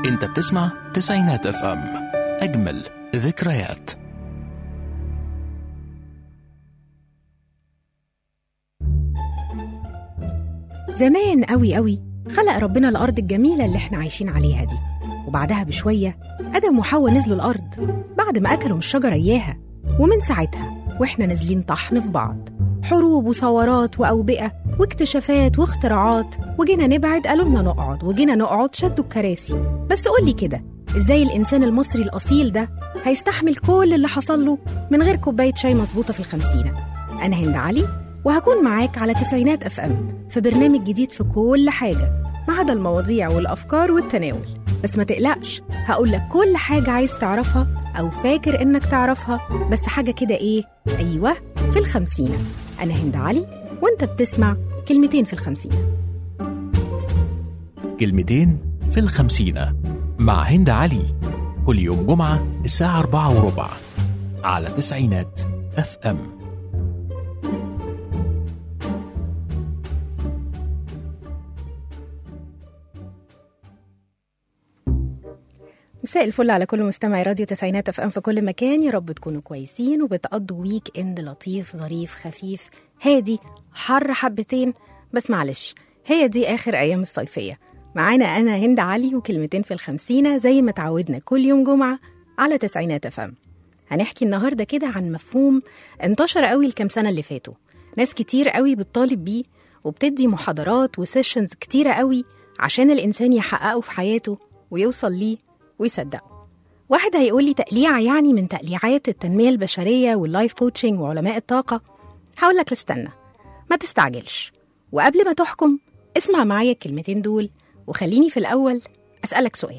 انت بتسمع تسعينات اف ام اجمل ذكريات زمان قوي قوي خلق ربنا الأرض الجميلة اللي احنا عايشين عليها دي وبعدها بشوية آدم وحواء نزلوا الأرض بعد ما أكلوا من الشجرة إياها ومن ساعتها وإحنا نازلين طحن في بعض حروب وثورات وأوبئة واكتشافات واختراعات وجينا نبعد قالوا لنا نقعد وجينا نقعد شدوا الكراسي بس قولي كده إزاي الإنسان المصري الأصيل ده هيستحمل كل اللي حصل له من غير كوباية شاي مظبوطة في الخمسينة أنا هند علي وهكون معاك على تسعينات اف ام في برنامج جديد في كل حاجه ما عدا المواضيع والافكار والتناول بس ما تقلقش هقول لك كل حاجه عايز تعرفها او فاكر انك تعرفها بس حاجه كده ايه ايوه في الخمسينه انا هند علي وانت بتسمع كلمتين في الخمسينه كلمتين في الخمسينة مع هند علي كل يوم جمعة الساعة أربعة وربع على تسعينات اف ام مساء الفل على كل مستمعي راديو تسعينات اف ام في كل مكان يا رب تكونوا كويسين وبتقضوا ويك اند لطيف ظريف خفيف هادي حر حبتين بس معلش هي دي اخر ايام الصيفيه معانا انا هند علي وكلمتين في الخمسينه زي ما تعودنا كل يوم جمعه على تسعينات اف ام هنحكي النهارده كده عن مفهوم انتشر قوي الكام سنه اللي فاتوا ناس كتير قوي بتطالب بيه وبتدي محاضرات وسيشنز كتيرة قوي عشان الإنسان يحققه في حياته ويوصل ليه ويصدقه واحد هيقول لي تقليعة يعني من تقليعات التنمية البشرية واللايف كوتشنج وعلماء الطاقة هقول لك استنى ما تستعجلش وقبل ما تحكم اسمع معايا الكلمتين دول وخليني في الأول أسألك سؤال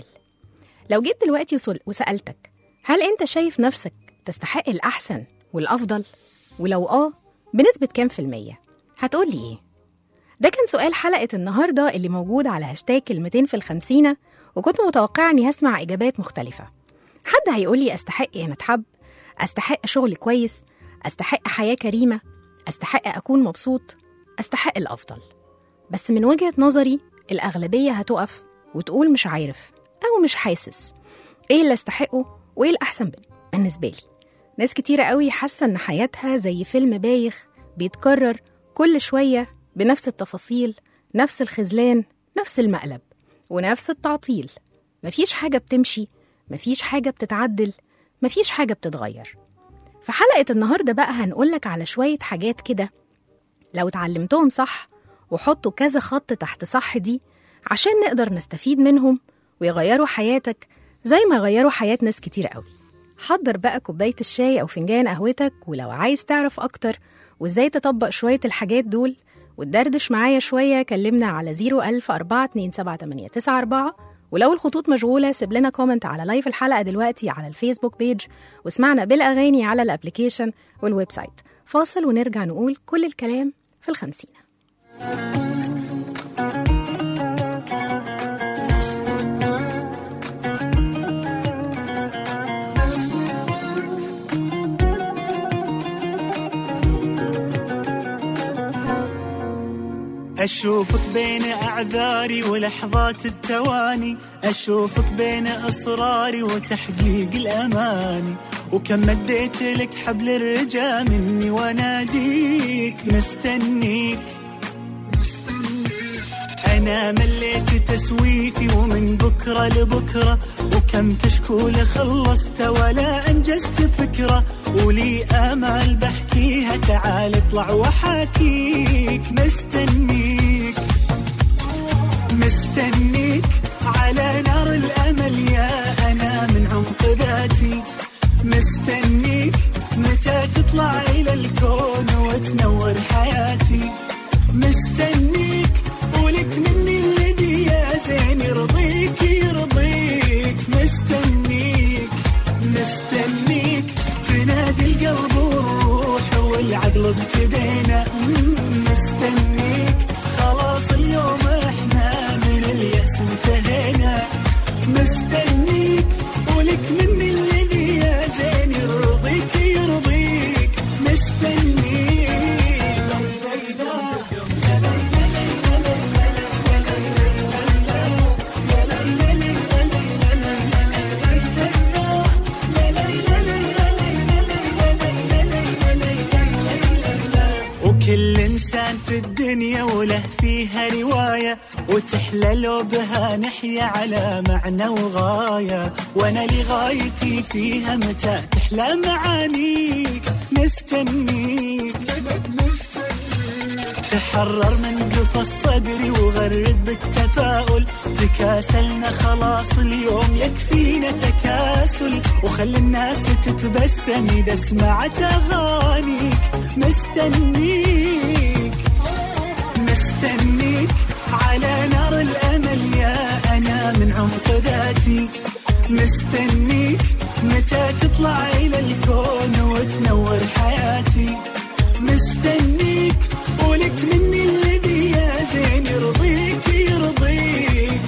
لو جيت دلوقتي وسل- وسألتك هل أنت شايف نفسك تستحق الأحسن والأفضل؟ ولو آه بنسبة كام في المية؟ هتقولي إيه؟ ده كان سؤال حلقة النهاردة اللي موجود على هاشتاج كلمتين في الخمسينة وكنت متوقعة إني هسمع إجابات مختلفة حد هيقول لي أستحق إن أتحب أستحق شغل كويس أستحق حياة كريمة أستحق أكون مبسوط أستحق الأفضل بس من وجهة نظري الأغلبية هتقف وتقول مش عارف أو مش حاسس إيه اللي أستحقه وإيه الأحسن بالنسبة لي ناس كتيرة قوي حاسة إن حياتها زي فيلم بايخ بيتكرر كل شوية بنفس التفاصيل نفس الخذلان نفس المقلب ونفس التعطيل مفيش حاجة بتمشي مفيش حاجة بتتعدل مفيش حاجة بتتغير في حلقة النهاردة بقى هنقولك على شوية حاجات كده لو اتعلمتهم صح وحطوا كذا خط تحت صح دي عشان نقدر نستفيد منهم ويغيروا حياتك زي ما غيروا حياة ناس كتير قوي حضر بقى كوباية الشاي أو فنجان قهوتك ولو عايز تعرف أكتر وإزاي تطبق شوية الحاجات دول وتدردش معايا شوية كلمنا على 01000 427 ولو الخطوط مشغولة سيب لنا كومنت على لايف الحلقة دلوقتي على الفيسبوك بيج واسمعنا بالأغاني على الابليكيشن والويب سايت فاصل ونرجع نقول كل الكلام في الخمسينة أشوفك بين أعذاري ولحظات التواني أشوفك بين إصراري وتحقيق الأماني وكم مديت لك حبل الرجا مني واناديك مستنيك أنا مليت تسويفي ومن بكرة لبكرة وكم كشكولة خلصت ولا أنجزت فكرة ولي آمال بحكيها تعال اطلع وحاكيك مستنيك مستنيك على نار الأمل يا أنا من عمق ذاتي مستنيك متى تطلع إلى الكون وتنور حياتي مستنيك ولك مني الذي يا زين يرضيك يرضيك مستنيك مستنيك تنادي القلب والروح والعقل ابتدينا مم، مستنيك خلاص اليوم احنا من اليأس انتهينا مستنيك ولك مني الذي يا زين يرضيك يرضيك مستنيك الدنيا وله فيها رواية وتحلى لو بها نحيا على معنى وغاية وانا لغايتي فيها متى تحلى معانيك مستنيك تحرر من قفص صدري وغرد بالتفاؤل تكاسلنا خلاص اليوم يكفينا تكاسل وخلي الناس تتبسم إذا سمعت أغانيك مستنيك مستنيك على نار الأمل يا أنا من عمق ذاتي مستنيك متى تطلع إلى الكون وتنور حياتي مستنيك ولك مني الذي يا زين يرضيك يرضيك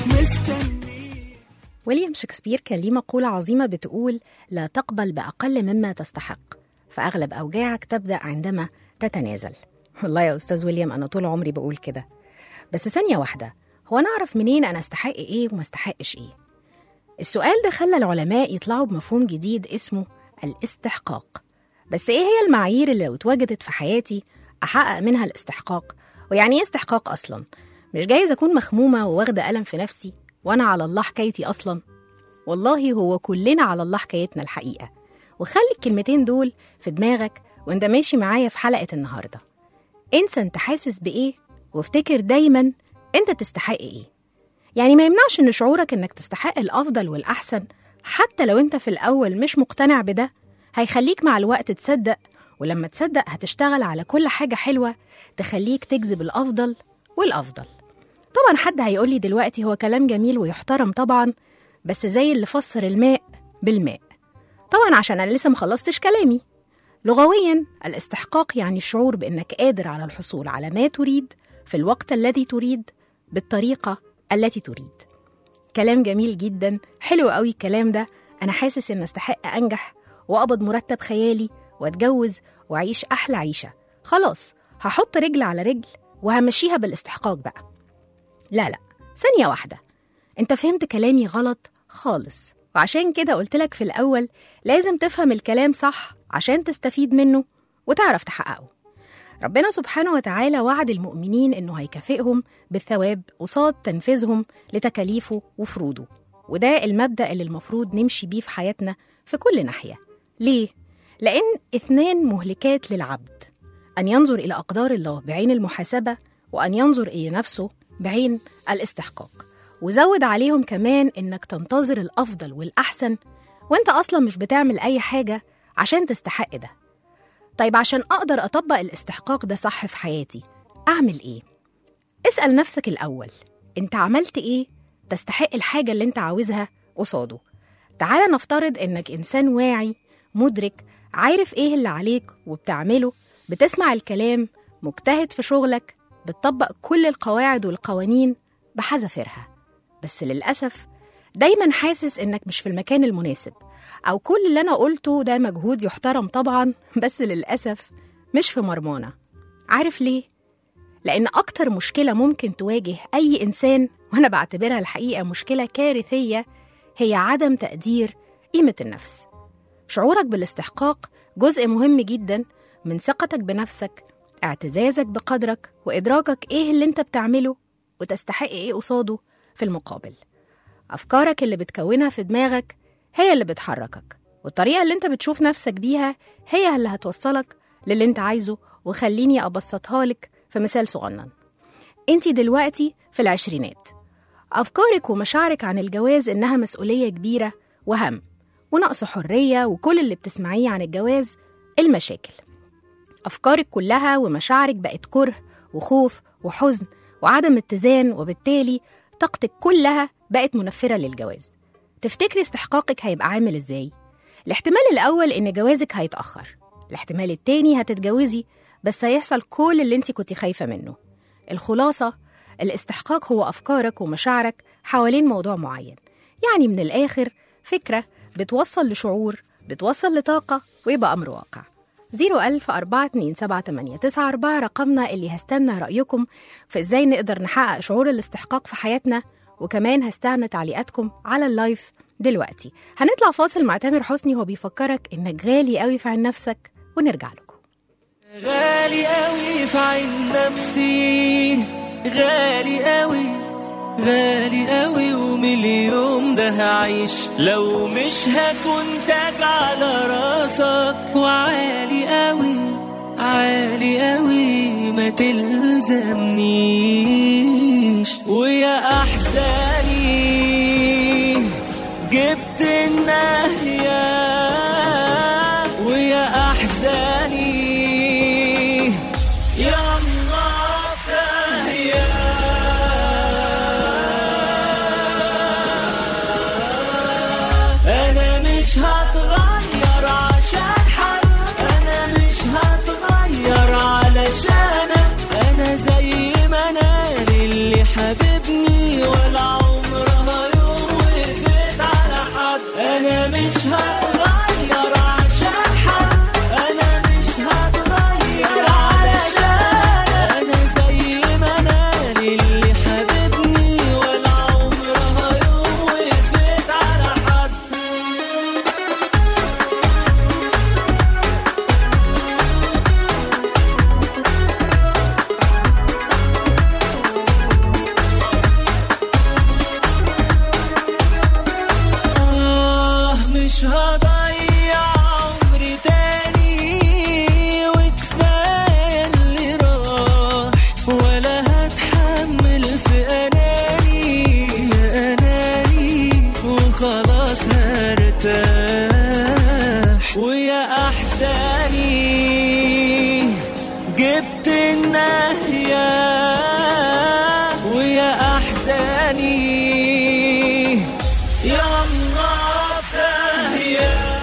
مستنيك ويليام شكسبير كان ليه مقولة عظيمة بتقول لا تقبل بأقل مما تستحق فأغلب أوجاعك تبدأ عندما تتنازل والله يا أستاذ ويليام أنا طول عمري بقول كده بس ثانية واحدة هو أنا أعرف منين أنا أستحق إيه وما أستحقش إيه السؤال ده خلى العلماء يطلعوا بمفهوم جديد اسمه الاستحقاق بس إيه هي المعايير اللي لو اتوجدت في حياتي أحقق منها الاستحقاق ويعني إيه استحقاق أصلا مش جايز أكون مخمومة وواخدة ألم في نفسي وأنا على الله حكايتي أصلا والله هو كلنا على الله حكايتنا الحقيقة وخلي الكلمتين دول في دماغك وانت ماشي معايا في حلقة النهاردة انسى انت حاسس بإيه وافتكر دايما انت تستحق ايه يعني ما يمنعش ان شعورك انك تستحق الافضل والاحسن حتى لو انت في الاول مش مقتنع بده هيخليك مع الوقت تصدق ولما تصدق هتشتغل على كل حاجة حلوة تخليك تجذب الافضل والافضل طبعا حد هيقولي دلوقتي هو كلام جميل ويحترم طبعا بس زي اللي فسر الماء بالماء طبعا عشان انا لسه مخلصتش كلامي لغويا الاستحقاق يعني الشعور بانك قادر على الحصول على ما تريد في الوقت الذي تريد بالطريقه التي تريد كلام جميل جدا حلو قوي الكلام ده انا حاسس ان استحق انجح واقبض مرتب خيالي واتجوز واعيش احلى عيشه خلاص هحط رجل على رجل وهمشيها بالاستحقاق بقى لا لا ثانيه واحده انت فهمت كلامي غلط خالص وعشان كده قلت لك في الأول لازم تفهم الكلام صح عشان تستفيد منه وتعرف تحققه ربنا سبحانه وتعالى وعد المؤمنين إنه هيكافئهم بالثواب قصاد تنفيذهم لتكاليفه وفروضه وده المبدأ اللي المفروض نمشي بيه في حياتنا في كل ناحية ليه؟ لأن اثنان مهلكات للعبد أن ينظر إلى أقدار الله بعين المحاسبة وأن ينظر إلى نفسه بعين الاستحقاق وزود عليهم كمان إنك تنتظر الأفضل والأحسن وإنت أصلا مش بتعمل أي حاجة عشان تستحق ده طيب عشان أقدر أطبق الاستحقاق ده صح في حياتي أعمل إيه؟ اسأل نفسك الأول أنت عملت إيه تستحق الحاجة اللي أنت عاوزها قصاده تعال نفترض إنك إنسان واعي مدرك عارف إيه اللي عليك وبتعمله بتسمع الكلام مجتهد في شغلك بتطبق كل القواعد والقوانين بحذافيرها بس للأسف دايما حاسس إنك مش في المكان المناسب أو كل اللي أنا قلته ده مجهود يحترم طبعا بس للأسف مش في مرمانة عارف ليه؟ لأن أكتر مشكلة ممكن تواجه أي إنسان وأنا بعتبرها الحقيقة مشكلة كارثية هي عدم تقدير قيمة النفس شعورك بالاستحقاق جزء مهم جدا من ثقتك بنفسك اعتزازك بقدرك وإدراكك إيه اللي أنت بتعمله وتستحق إيه قصاده في المقابل أفكارك اللي بتكونها في دماغك هي اللي بتحركك والطريقة اللي أنت بتشوف نفسك بيها هي اللي هتوصلك للي أنت عايزه وخليني أبسطها لك في مثال صغنن أنت دلوقتي في العشرينات أفكارك ومشاعرك عن الجواز إنها مسؤولية كبيرة وهم ونقص حرية وكل اللي بتسمعيه عن الجواز المشاكل أفكارك كلها ومشاعرك بقت كره وخوف وحزن وعدم اتزان وبالتالي طاقتك كلها بقت منفرة للجواز تفتكري استحقاقك هيبقى عامل ازاي؟ الاحتمال الأول إن جوازك هيتأخر الاحتمال التاني هتتجوزي بس هيحصل كل اللي انت كنت خايفة منه الخلاصة الاستحقاق هو أفكارك ومشاعرك حوالين موضوع معين يعني من الآخر فكرة بتوصل لشعور بتوصل لطاقة ويبقى أمر واقع 010427894 رقمنا اللي هستنى رأيكم في إزاي نقدر نحقق شعور الاستحقاق في حياتنا وكمان هستنى تعليقاتكم على اللايف دلوقتي هنطلع فاصل مع تامر حسني وهو بيفكرك إنك غالي قوي في عين نفسك ونرجع لكم غالي قوي في عين نفسي غالي قوي غالي قوي ومليون ده هعيش لو مش هكون تاج على راسك وعالي قوي عالي قوي ما تلزمنيش ويا احزاني جبت النهيه ويا احزاني يا الله فهيا انا مش هتغير عشان حد انا مش هتغير علشانك انا زي ما انا للي حبيبني ولا عمرها يوم وقفت على حد انا مش هتغير عشان حد انا مش هتغير علشانك انا زي ما انا للي حبيبني ولا عمرها يوم وقفت على حد آه مش هضيع عمري تاني وكفاية اللي راح ولا هتحمل في أناني يا أناني وخلاص هرتاح ويا أحزاني جبت النهية ويا أحزاني يا الله فهيا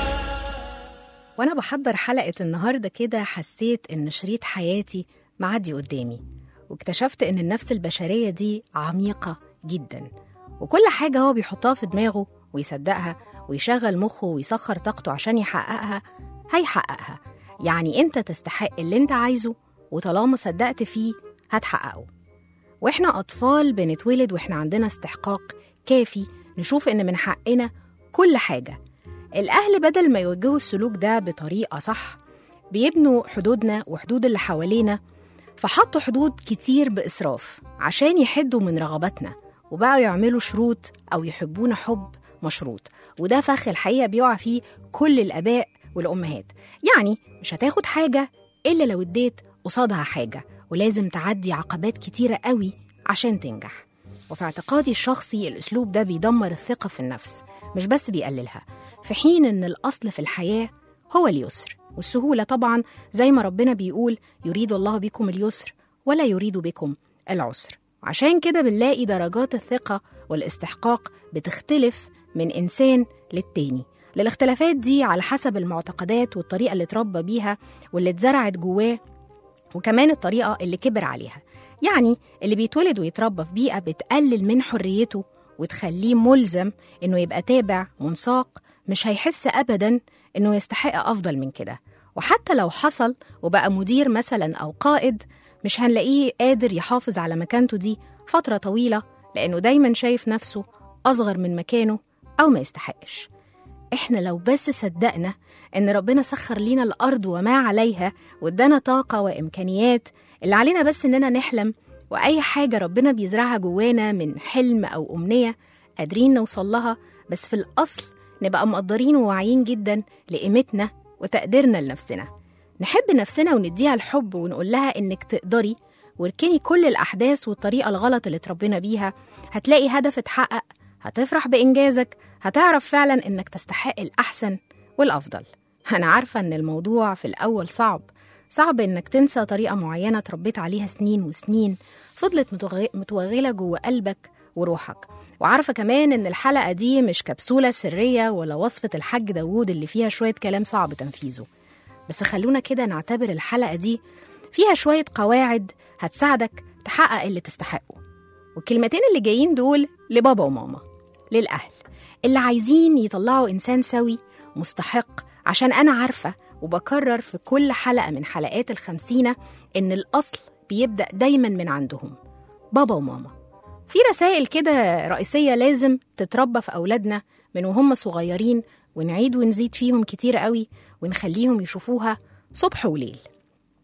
وانا بحضر حلقه النهارده كده حسيت ان شريط حياتي معدي قدامي واكتشفت ان النفس البشريه دي عميقه جدا وكل حاجه هو بيحطها في دماغه ويصدقها ويشغل مخه ويسخر طاقته عشان يحققها هيحققها يعني انت تستحق اللي انت عايزه وطالما صدقت فيه هتحققه واحنا اطفال بنتولد واحنا عندنا استحقاق كافي نشوف ان من حقنا كل حاجه الاهل بدل ما يوجهوا السلوك ده بطريقه صح بيبنوا حدودنا وحدود اللي حوالينا فحطوا حدود كتير باسراف عشان يحدوا من رغباتنا وبقوا يعملوا شروط او يحبونا حب مشروط وده فخ الحقيقه بيقع فيه كل الاباء والامهات يعني مش هتاخد حاجه الا لو اديت قصادها حاجه ولازم تعدي عقبات كتيره قوي عشان تنجح وفي اعتقادي الشخصي الاسلوب ده بيدمر الثقه في النفس مش بس بيقللها في حين ان الاصل في الحياه هو اليسر والسهوله طبعا زي ما ربنا بيقول يريد الله بكم اليسر ولا يريد بكم العسر عشان كده بنلاقي درجات الثقه والاستحقاق بتختلف من انسان للتاني الاختلافات دي على حسب المعتقدات والطريقه اللي اتربى بيها واللي اتزرعت جواه وكمان الطريقة اللي كبر عليها يعني اللي بيتولد ويتربى في بيئة بتقلل من حريته وتخليه ملزم إنه يبقى تابع منساق مش هيحس أبدا إنه يستحق أفضل من كده وحتى لو حصل وبقى مدير مثلا أو قائد مش هنلاقيه قادر يحافظ على مكانته دي فترة طويلة لأنه دايما شايف نفسه أصغر من مكانه أو ما يستحقش احنا لو بس صدقنا ان ربنا سخر لينا الارض وما عليها وادانا طاقه وامكانيات اللي علينا بس اننا نحلم واي حاجه ربنا بيزرعها جوانا من حلم او امنيه قادرين نوصل لها بس في الاصل نبقى مقدرين وواعيين جدا لقيمتنا وتقديرنا لنفسنا نحب نفسنا ونديها الحب ونقول لها انك تقدري واركني كل الاحداث والطريقه الغلط اللي اتربينا بيها هتلاقي هدف اتحقق هتفرح بإنجازك هتعرف فعلا إنك تستحق الأحسن والأفضل أنا عارفة إن الموضوع في الأول صعب صعب إنك تنسى طريقة معينة تربيت عليها سنين وسنين فضلت متوغ- متوغلة جوه قلبك وروحك وعارفة كمان إن الحلقة دي مش كبسولة سرية ولا وصفة الحاج داوود اللي فيها شوية كلام صعب تنفيذه بس خلونا كده نعتبر الحلقة دي فيها شوية قواعد هتساعدك تحقق اللي تستحقه والكلمتين اللي جايين دول لبابا وماما للأهل اللي عايزين يطلعوا إنسان سوي مستحق عشان أنا عارفة وبكرر في كل حلقة من حلقات الخمسينة إن الأصل بيبدأ دايما من عندهم بابا وماما في رسائل كده رئيسية لازم تتربى في أولادنا من وهم صغيرين ونعيد ونزيد فيهم كتير قوي ونخليهم يشوفوها صبح وليل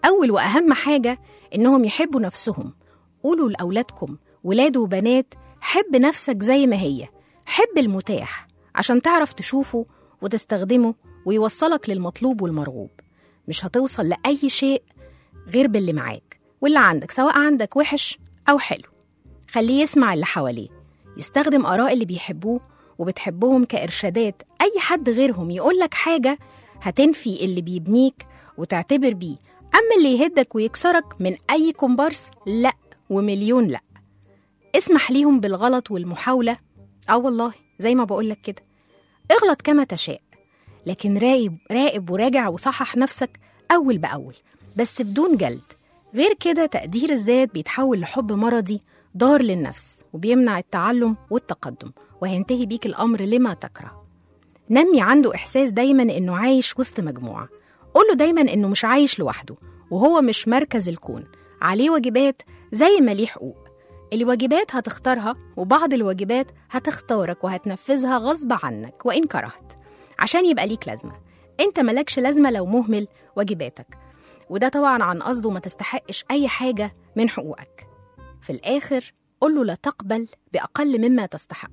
أول وأهم حاجة إنهم يحبوا نفسهم قولوا لأولادكم ولاد وبنات حب نفسك زي ما هي حب المتاح عشان تعرف تشوفه وتستخدمه ويوصلك للمطلوب والمرغوب مش هتوصل لأي شيء غير باللي معاك واللي عندك سواء عندك وحش أو حلو خليه يسمع اللي حواليه يستخدم آراء اللي بيحبوه وبتحبهم كإرشادات أي حد غيرهم يقولك حاجة هتنفي اللي بيبنيك وتعتبر بيه أما اللي يهدك ويكسرك من أي كومبارس لأ ومليون لأ اسمح ليهم بالغلط والمحاولة آه والله زي ما بقولك كده اغلط كما تشاء لكن راقب راقب وراجع وصحح نفسك أول بأول بس بدون جلد غير كده تقدير الذات بيتحول لحب مرضي ضار للنفس وبيمنع التعلم والتقدم وهينتهي بيك الأمر لما تكره نمي عنده إحساس دايما إنه عايش وسط مجموعة قوله دايما إنه مش عايش لوحده وهو مش مركز الكون عليه واجبات زي ما ليه حقوق الواجبات هتختارها وبعض الواجبات هتختارك وهتنفذها غصب عنك وإن كرهت عشان يبقى ليك لازمة انت ملكش لازمة لو مهمل واجباتك وده طبعا عن قصده ما تستحقش أي حاجة من حقوقك في الآخر قله لا تقبل بأقل مما تستحق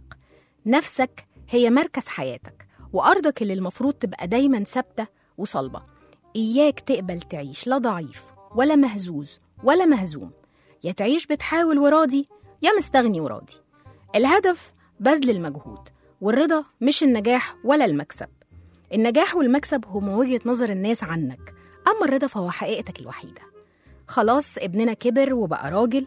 نفسك هي مركز حياتك وأرضك اللي المفروض تبقى دايما ثابتة وصلبة إياك تقبل تعيش لا ضعيف ولا مهزوز ولا مهزوم يا تعيش بتحاول وراضي يا مستغني وراضي الهدف بذل المجهود والرضا مش النجاح ولا المكسب النجاح والمكسب هما وجهة نظر الناس عنك أما الرضا فهو حقيقتك الوحيدة خلاص ابننا كبر وبقى راجل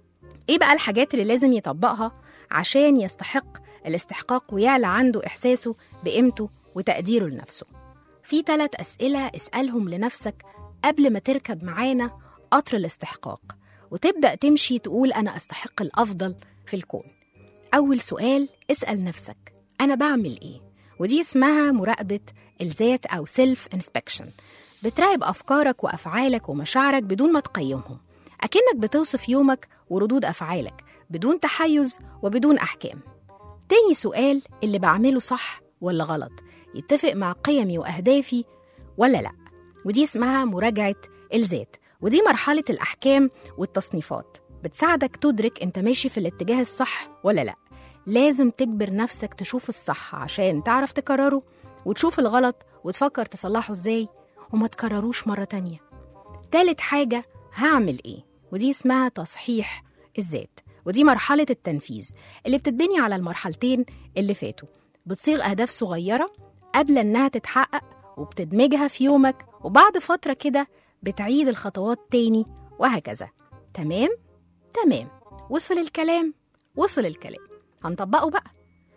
ايه بقى الحاجات اللي لازم يطبقها عشان يستحق الاستحقاق ويعلى عنده إحساسه بقيمته وتقديره لنفسه في ثلاث أسئلة اسألهم لنفسك قبل ما تركب معانا قطر الاستحقاق وتبدأ تمشي تقول أنا أستحق الأفضل في الكون أول سؤال اسأل نفسك أنا بعمل إيه؟ ودي اسمها مراقبة الذات أو سيلف انسبكشن بتراقب أفكارك وأفعالك ومشاعرك بدون ما تقيمهم أكنك بتوصف يومك وردود أفعالك بدون تحيز وبدون أحكام تاني سؤال اللي بعمله صح ولا غلط يتفق مع قيمي وأهدافي ولا لأ ودي اسمها مراجعة الذات ودي مرحلة الأحكام والتصنيفات بتساعدك تدرك أنت ماشي في الاتجاه الصح ولا لأ لازم تجبر نفسك تشوف الصح عشان تعرف تكرره وتشوف الغلط وتفكر تصلحه ازاي وما تكرروش مرة تانية تالت حاجة هعمل ايه ودي اسمها تصحيح الذات ودي مرحلة التنفيذ اللي بتتبني على المرحلتين اللي فاتوا بتصيغ أهداف صغيرة قبل إنها تتحقق وبتدمجها في يومك وبعد فترة كده بتعيد الخطوات تاني وهكذا تمام؟ تمام وصل الكلام؟ وصل الكلام هنطبقه بقى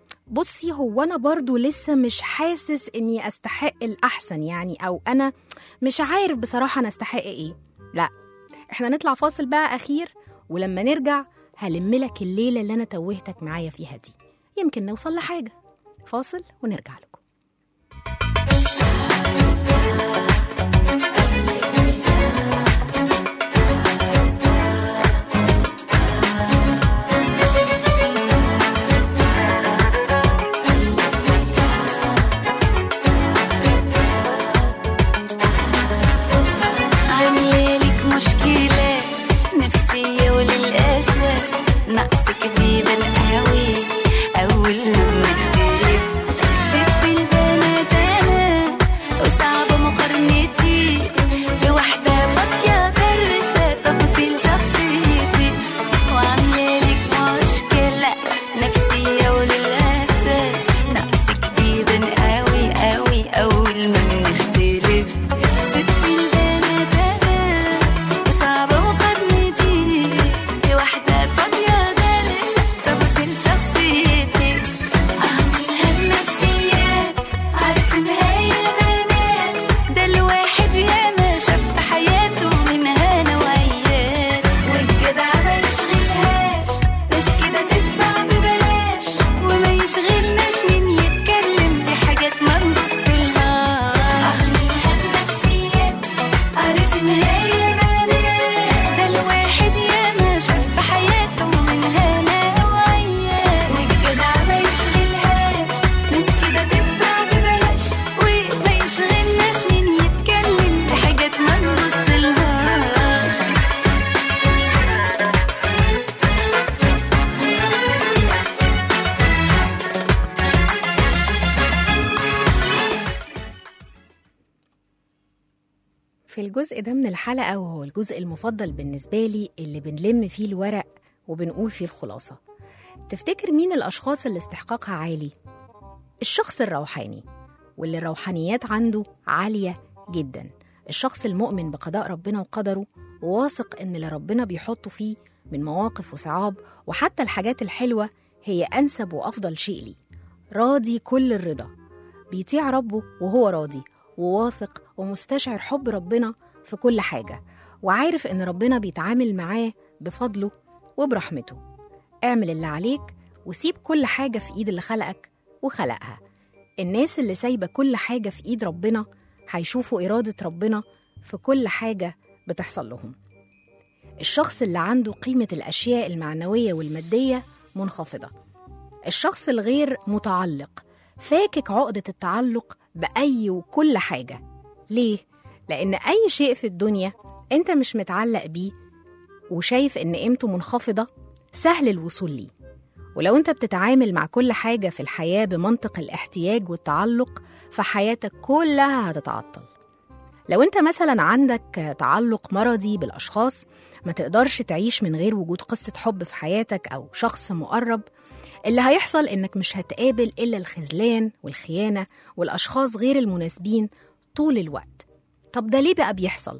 بصي هو أنا برضو لسه مش حاسس إني أستحق الأحسن يعني أو أنا مش عارف بصراحة أنا أستحق إيه لا إحنا نطلع فاصل بقى أخير ولما نرجع هلملك الليلة اللي أنا توهتك معايا فيها دي يمكن نوصل لحاجة فاصل ونرجع لكم عاملالك مشكلة نفسية وللأسف نقصك بيبان قوي أول ما بنختلف ست في الجزء ده من الحلقة وهو الجزء المفضل بالنسبة لي اللي بنلم فيه الورق وبنقول فيه الخلاصة تفتكر مين الأشخاص اللي استحقاقها عالي؟ الشخص الروحاني واللي الروحانيات عنده عالية جدا الشخص المؤمن بقضاء ربنا وقدره وواثق إن اللي ربنا بيحطه فيه من مواقف وصعاب وحتى الحاجات الحلوة هي أنسب وأفضل شيء ليه راضي كل الرضا بيطيع ربه وهو راضي وواثق ومستشعر حب ربنا في كل حاجة وعارف إن ربنا بيتعامل معاه بفضله وبرحمته اعمل اللي عليك وسيب كل حاجة في إيد اللي خلقك وخلقها الناس اللي سايبة كل حاجة في إيد ربنا هيشوفوا إرادة ربنا في كل حاجة بتحصل لهم الشخص اللي عنده قيمة الأشياء المعنوية والمادية منخفضة الشخص الغير متعلق فاكك عقدة التعلق بأي وكل حاجة ليه؟ لأن أي شيء في الدنيا أنت مش متعلق بيه وشايف إن قيمته منخفضة سهل الوصول ليه ولو أنت بتتعامل مع كل حاجة في الحياة بمنطق الاحتياج والتعلق فحياتك كلها هتتعطل لو أنت مثلا عندك تعلق مرضي بالأشخاص ما تقدرش تعيش من غير وجود قصة حب في حياتك أو شخص مقرب اللي هيحصل إنك مش هتقابل إلا الخذلان والخيانة والأشخاص غير المناسبين طول الوقت طب ده ليه بقى بيحصل؟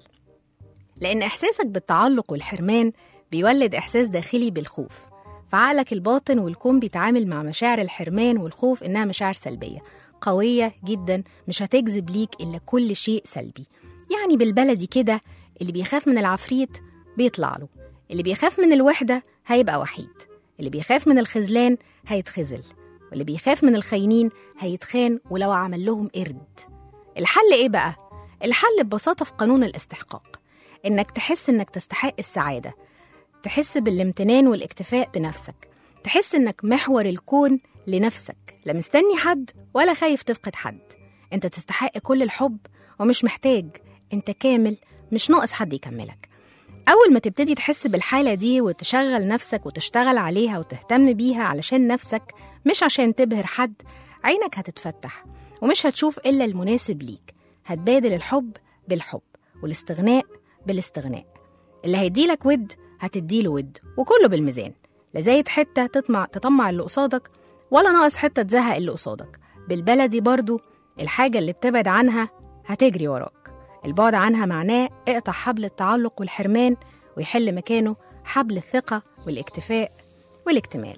لأن إحساسك بالتعلق والحرمان بيولد إحساس داخلي بالخوف فعقلك الباطن والكون بيتعامل مع مشاعر الحرمان والخوف إنها مشاعر سلبية قوية جدا مش هتجذب ليك إلا كل شيء سلبي يعني بالبلدي كده اللي بيخاف من العفريت بيطلع له اللي بيخاف من الوحدة هيبقى وحيد اللي بيخاف من الخذلان هيتخذل واللي بيخاف من الخاينين هيتخان ولو عمل لهم قرد الحل ايه بقى؟ الحل ببساطة في قانون الاستحقاق إنك تحس إنك تستحق السعادة تحس بالامتنان والاكتفاء بنفسك تحس إنك محور الكون لنفسك لا مستني حد ولا خايف تفقد حد أنت تستحق كل الحب ومش محتاج أنت كامل مش ناقص حد يكملك أول ما تبتدي تحس بالحالة دي وتشغل نفسك وتشتغل عليها وتهتم بيها علشان نفسك مش عشان تبهر حد عينك هتتفتح ومش هتشوف إلا المناسب ليك هتبادل الحب بالحب والاستغناء بالاستغناء اللي هيديلك ود هتديله ود وكله بالميزان لا زايد حتة تطمع تطمع اللي قصادك ولا ناقص حتة تزهق اللي قصادك بالبلدي برضو الحاجة اللي بتبعد عنها هتجري وراك البعد عنها معناه اقطع حبل التعلق والحرمان ويحل مكانه حبل الثقة والاكتفاء والاكتمال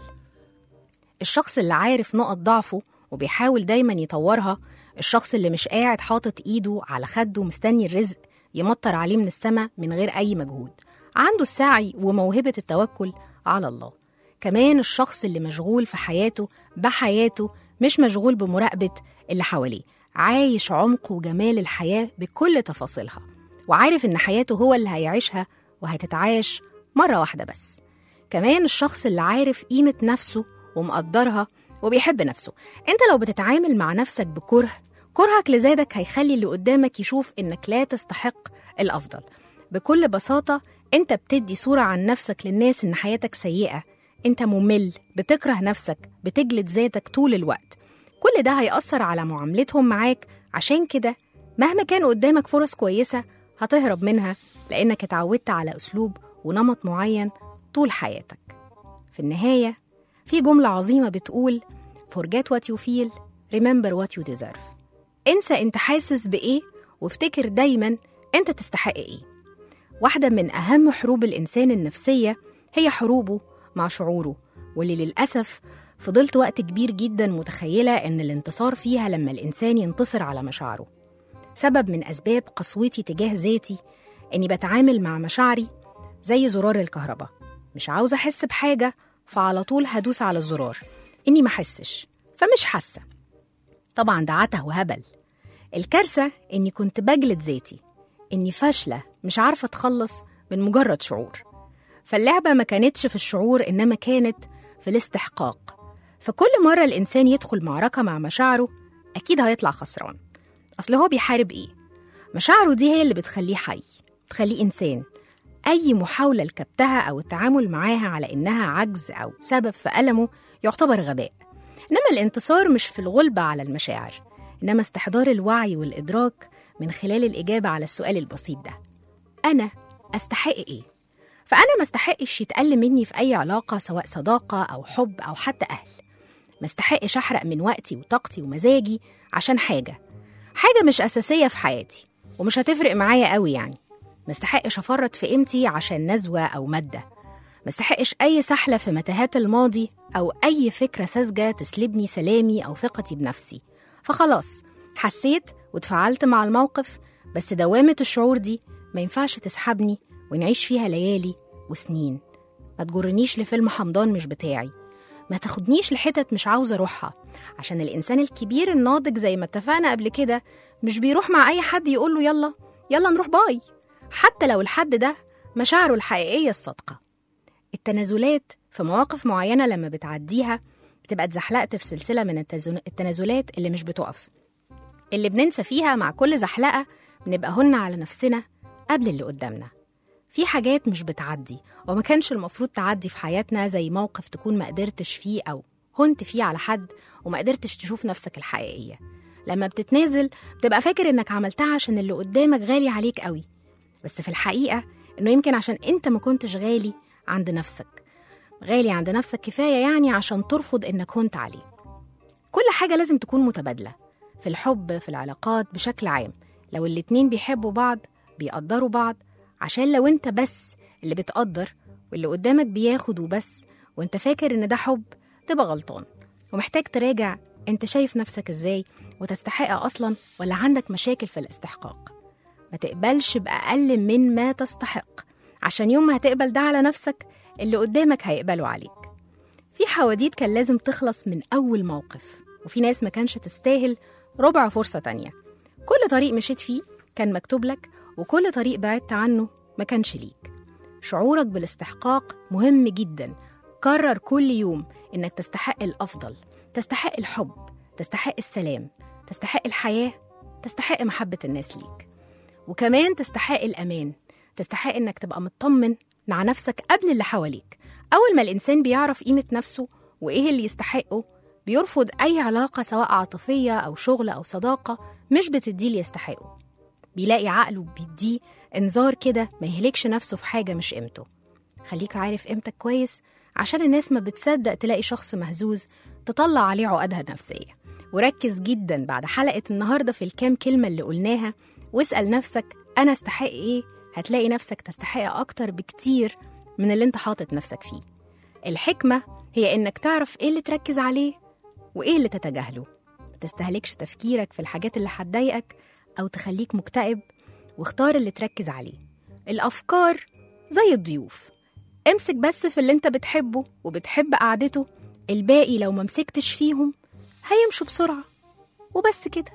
الشخص اللي عارف نقط ضعفه وبيحاول دايما يطورها الشخص اللي مش قاعد حاطط ايده على خده مستني الرزق يمطر عليه من السماء من غير أي مجهود عنده السعي وموهبة التوكل على الله كمان الشخص اللي مشغول في حياته بحياته مش مشغول بمراقبة اللي حواليه عايش عمق وجمال الحياة بكل تفاصيلها وعارف إن حياته هو اللي هيعيشها وهتتعاش مرة واحدة بس كمان الشخص اللي عارف قيمة نفسه ومقدرها وبيحب نفسه انت لو بتتعامل مع نفسك بكره كرهك لذاتك هيخلي اللي قدامك يشوف انك لا تستحق الافضل بكل بساطه انت بتدي صوره عن نفسك للناس ان حياتك سيئه انت ممل بتكره نفسك بتجلد ذاتك طول الوقت كل ده هيأثر على معاملتهم معاك عشان كده مهما كان قدامك فرص كويسة هتهرب منها لأنك اتعودت على أسلوب ونمط معين طول حياتك في النهاية في جملة عظيمة بتقول forget what you feel remember what you deserve انسى انت حاسس بإيه وافتكر دايما انت تستحق إيه واحدة من أهم حروب الإنسان النفسية هي حروبه مع شعوره واللي للأسف فضلت وقت كبير جدا متخيلة إن الانتصار فيها لما الإنسان ينتصر على مشاعره سبب من أسباب قسوتي تجاه ذاتي إني بتعامل مع مشاعري زي زرار الكهرباء مش عاوزة أحس بحاجة فعلى طول هدوس على الزرار إني ما أحسش فمش حاسة طبعا ده عته وهبل الكارثة إني كنت بجلد ذاتي إني فاشلة مش عارفة أتخلص من مجرد شعور فاللعبة ما كانتش في الشعور إنما كانت في الاستحقاق فكل مرة الإنسان يدخل معركة مع مشاعره أكيد هيطلع خسران أصل هو بيحارب إيه؟ مشاعره دي هي اللي بتخليه حي بتخليه إنسان أي محاولة لكبتها أو التعامل معاها على إنها عجز أو سبب في ألمه يعتبر غباء إنما الانتصار مش في الغلبة على المشاعر إنما استحضار الوعي والإدراك من خلال الإجابة على السؤال البسيط ده أنا أستحق إيه؟ فأنا ما استحقش يتقل مني في أي علاقة سواء صداقة أو حب أو حتى أهل ما استحقش أحرق من وقتي وطاقتي ومزاجي عشان حاجة حاجة مش أساسية في حياتي ومش هتفرق معايا قوي يعني ما استحقش أفرط في قيمتي عشان نزوة أو مادة ما استحقش أي سحلة في متاهات الماضي أو أي فكرة ساذجة تسلبني سلامي أو ثقتي بنفسي فخلاص حسيت وتفاعلت مع الموقف بس دوامة الشعور دي ما ينفعش تسحبني ونعيش فيها ليالي وسنين ما تجرنيش لفيلم حمضان مش بتاعي ما تاخدنيش لحتت مش عاوزة أروحها عشان الإنسان الكبير الناضج زي ما اتفقنا قبل كده مش بيروح مع أي حد يقوله يلا يلا نروح باي حتى لو الحد ده مشاعره الحقيقية الصادقة التنازلات في مواقف معينة لما بتعديها بتبقى اتزحلقت في سلسلة من التزن- التنازلات اللي مش بتقف اللي بننسى فيها مع كل زحلقة بنبقى هن على نفسنا قبل اللي قدامنا في حاجات مش بتعدي وما كانش المفروض تعدي في حياتنا زي موقف تكون ما قدرتش فيه أو هنت فيه على حد وما قدرتش تشوف نفسك الحقيقية لما بتتنازل بتبقى فاكر إنك عملتها عشان اللي قدامك غالي عليك قوي بس في الحقيقة إنه يمكن عشان أنت ما كنتش غالي عند نفسك غالي عند نفسك كفاية يعني عشان ترفض إنك كنت عليه كل حاجة لازم تكون متبادلة في الحب في العلاقات بشكل عام لو الاتنين بيحبوا بعض بيقدروا بعض عشان لو انت بس اللي بتقدر واللي قدامك بياخد وبس وانت فاكر ان ده حب تبقى غلطان ومحتاج تراجع انت شايف نفسك ازاي وتستحق اصلا ولا عندك مشاكل في الاستحقاق ما تقبلش بأقل من ما تستحق عشان يوم ما هتقبل ده على نفسك اللي قدامك هيقبلوا عليك في حواديت كان لازم تخلص من أول موقف وفي ناس ما كانش تستاهل ربع فرصة تانية كل طريق مشيت فيه كان مكتوب لك وكل طريق بعدت عنه ما كانش ليك شعورك بالاستحقاق مهم جدا كرر كل يوم إنك تستحق الأفضل تستحق الحب تستحق السلام تستحق الحياة تستحق محبة الناس ليك وكمان تستحق الأمان تستحق إنك تبقى مطمن مع نفسك قبل اللي حواليك أول ما الإنسان بيعرف قيمة نفسه وإيه اللي يستحقه بيرفض أي علاقة سواء عاطفية أو شغل أو صداقة مش بتديه اللي يستحقه بيلاقي عقله بيديه إنذار كده ما يهلكش نفسه في حاجة مش قيمته خليك عارف قيمتك كويس عشان الناس ما بتصدق تلاقي شخص مهزوز تطلع عليه عقدها النفسية وركز جدا بعد حلقة النهاردة في الكام كلمة اللي قلناها واسأل نفسك أنا استحق إيه هتلاقي نفسك تستحق أكتر بكتير من اللي انت حاطط نفسك فيه الحكمة هي إنك تعرف إيه اللي تركز عليه وإيه اللي تتجاهله ما تستهلكش تفكيرك في الحاجات اللي هتضايقك أو تخليك مكتئب واختار اللي تركز عليه الأفكار زي الضيوف امسك بس في اللي انت بتحبه وبتحب قعدته الباقي لو ما مسكتش فيهم هيمشوا بسرعة وبس كده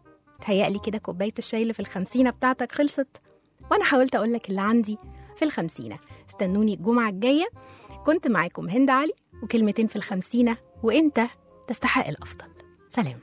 تهيألي كده كوباية الشاي اللي في الخمسينة بتاعتك خلصت وأنا حاولت أقولك اللي عندي في الخمسينة استنوني الجمعة الجاية كنت معاكم هند علي وكلمتين في الخمسينة وإنت تستحق الأفضل سلام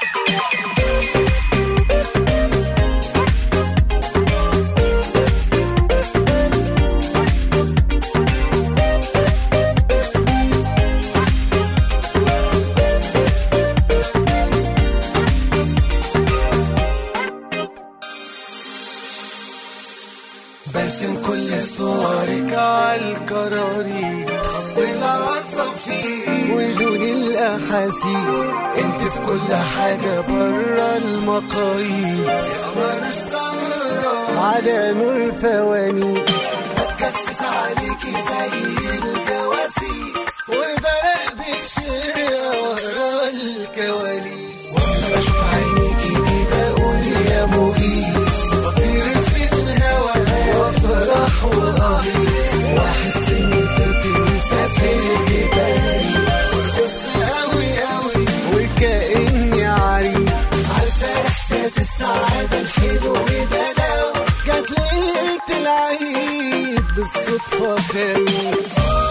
برسم كل صورك عالكراريس خط العصافير ودون الاحاسيس انت في كل حاجة برا المقاييس قمر السهرة على نور فوانيس بتكسس عليكي زي الجواسيس وبراقبك شرية ورا الكواليس وانا بشوف عينيكي دي بقول يا مغيث بطير في الهوا وافرح واغيث واحس اني طرت مسافر لباريس وارقص قوي قوي وكاني عريس عارفه احساس السعاده الحلو ده لو جت ليله العيد بالصدفه خميس